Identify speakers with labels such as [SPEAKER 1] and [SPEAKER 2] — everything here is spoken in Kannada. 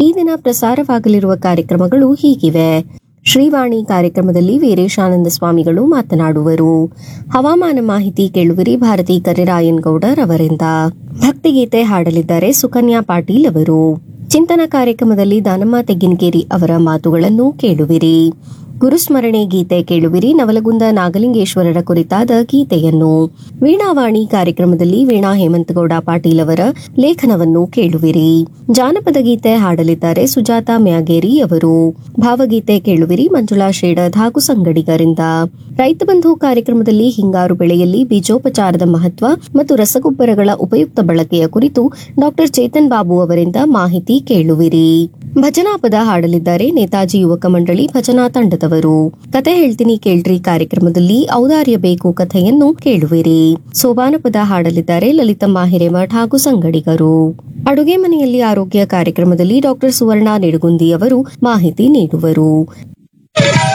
[SPEAKER 1] ಈ ದಿನ ಪ್ರಸಾರವಾಗಲಿರುವ ಕಾರ್ಯಕ್ರಮಗಳು ಹೀಗಿವೆ ಶ್ರೀವಾಣಿ ಕಾರ್ಯಕ್ರಮದಲ್ಲಿ ವೀರೇಶಾನಂದ ಸ್ವಾಮಿಗಳು ಮಾತನಾಡುವರು ಹವಾಮಾನ ಮಾಹಿತಿ ಕೇಳುವಿರಿ ಭಾರತಿ ಕರಿರಾಯನ್ ಗೌಡರ್ ಅವರಿಂದ ಭಕ್ತಿಗೀತೆ ಹಾಡಲಿದ್ದಾರೆ ಸುಕನ್ಯಾ ಪಾಟೀಲ್ ಅವರು ಚಿಂತನ ಕಾರ್ಯಕ್ರಮದಲ್ಲಿ ದಾನಮ್ಮ ತೆಗ್ಗಿನಗೇರಿ ಅವರ ಮಾತುಗಳನ್ನು ಕೇಳುವಿರಿ ಗುರುಸ್ಮರಣೆ ಗೀತೆ ಕೇಳುವಿರಿ ನವಲಗುಂದ ನಾಗಲಿಂಗೇಶ್ವರರ ಕುರಿತಾದ ಗೀತೆಯನ್ನು ವೀಣಾವಾಣಿ ಕಾರ್ಯಕ್ರಮದಲ್ಲಿ ವೀಣಾ ಹೇಮಂತಗೌಡ ಪಾಟೀಲ್ ಅವರ ಲೇಖನವನ್ನು ಕೇಳುವಿರಿ ಜಾನಪದ ಗೀತೆ ಹಾಡಲಿದ್ದಾರೆ ಸುಜಾತ ಮ್ಯಾಗೇರಿ ಅವರು ಭಾವಗೀತೆ ಕೇಳುವಿರಿ ಮಂಜುಳಾ ಶೇಡದ್ ಹಾಗೂ ಸಂಗಡಿಗರಿಂದ ರೈತ ಬಂಧು ಕಾರ್ಯಕ್ರಮದಲ್ಲಿ ಹಿಂಗಾರು ಬೆಳೆಯಲ್ಲಿ ಬೀಜೋಪಚಾರದ ಮಹತ್ವ ಮತ್ತು ರಸಗೊಬ್ಬರಗಳ ಉಪಯುಕ್ತ ಬಳಕೆಯ ಕುರಿತು ಡಾಕ್ಟರ್ ಚೇತನ್ ಬಾಬು ಅವರಿಂದ ಮಾಹಿತಿ ಕೇಳುವಿರಿ ಭಜನಾ ಪದ ಹಾಡಲಿದ್ದಾರೆ ನೇತಾಜಿ ಯುವಕ ಮಂಡಳಿ ಭಜನಾ ತಂಡದವರು ಕತೆ ಹೇಳ್ತೀನಿ ಕೇಳ್ರಿ ಕಾರ್ಯಕ್ರಮದಲ್ಲಿ ಔದಾರ್ಯ ಬೇಕು ಕಥೆಯನ್ನು ಕೇಳುವಿರಿ ಸೋಬಾನ ಪದ ಹಾಡಲಿದ್ದಾರೆ ಲಲಿತಮ್ಮ ಹಿರೇಮಠ್ ಹಾಗೂ ಸಂಗಡಿಗರು ಅಡುಗೆ ಮನೆಯಲ್ಲಿ ಆರೋಗ್ಯ ಕಾರ್ಯಕ್ರಮದಲ್ಲಿ ಡಾಕ್ಟರ್ ಸುವರ್ಣ ನಿಡುಗುಂದಿ ಅವರು ಮಾಹಿತಿ ನೀಡುವರು